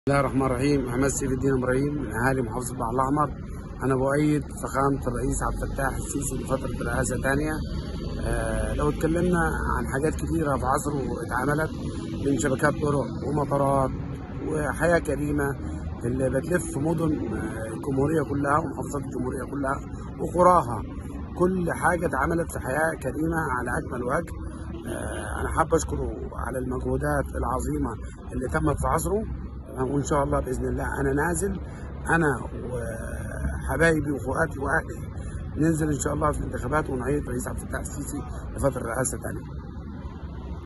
بسم الله الرحمن الرحيم احمد سيف الدين ابراهيم من اهالي محافظه البحر الاحمر انا بؤيد فخامه الرئيس عبد الفتاح السيسي لفتره رئاسه ثانيه آه لو اتكلمنا عن حاجات كثيره في عصره اتعملت من شبكات طرق ومطارات وحياه كريمه اللي بتلف مدن آه، الجمهوريه كلها ومحافظات الجمهوريه كلها وقراها كل حاجه اتعملت في حياه كريمه على اكمل وجه آه، انا حابب اشكره على المجهودات العظيمه اللي تمت في عصره وان شاء الله باذن الله انا نازل انا وحبايبي واخواتي واهلي ننزل ان شاء الله في الانتخابات ونعيد رئيس عبد الفتاح السيسي لفتره رئاسه ثانيه